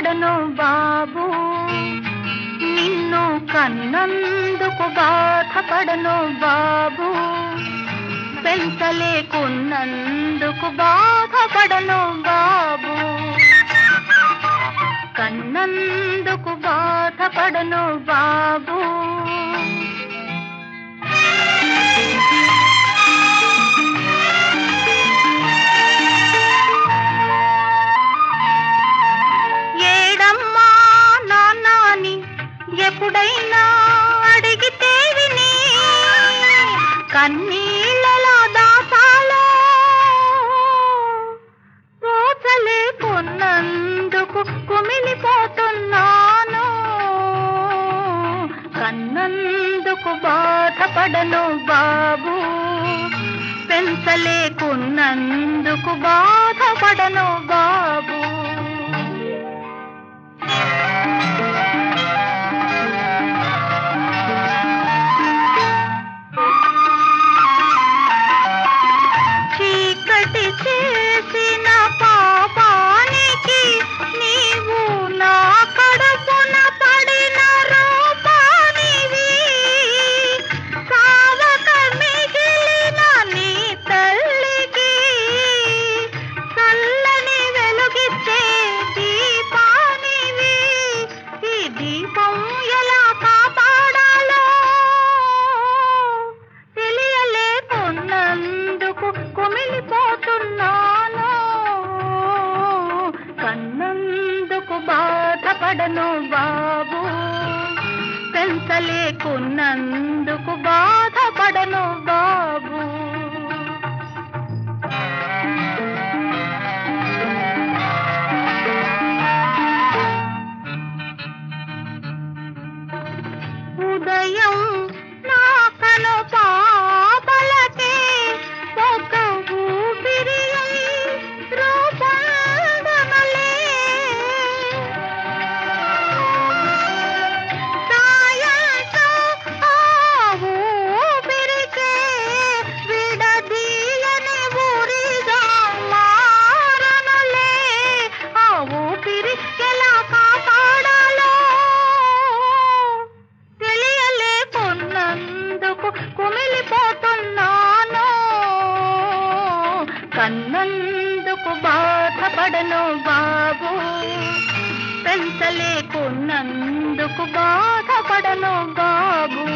బాధపడను బాబు నిన్ను కన్నందుకు బాధపడను బాబు పెంచలేకున్నందుకు బాధపడను బాబు కన్నందుకు బాధపడను బాబు ఏడమ్మా నాన్నాని ఎప్పుడైనా అడిగితే విని కన్నీళ్ళలో దాసాలో పోచలేకున్నందుకు కుమిలిపోతున్నాను కన్నందుకు బాధపడను బాబు పెంచలేకున్నందుకు బాధపడను బాబు చీకటి చేసిన పాపానికి నీవు నా కడుపున పడిన రూపానివి కావక మిగిలిన నీ తల్లికి చల్లని వెలుగిచ్చే దీపానివి ఈ దీపం ఎలా కాపాడాలో తెలియలేకున్నందుకు కుమిలిపోతున్నాను కన్నందుకు బాధపడను బాబు పెంచలేకున్నందుకు బాధపడను బాబు ఉదయం నా కను పాపలకే ఒక ఊపిరి రూపొందనలే సాయంత్రం ఆ ఊపిరికే విడదీయని ఊరిగా మారనులే ఆ ఊపిరి ఎలా కాపాడాలో తెలియలేకున్నందుకు కుమిలిపోతున్నాను కన్నందుకు బాధపడను బాబు పెంచలేకున్నందుకు బాధపడను బాబు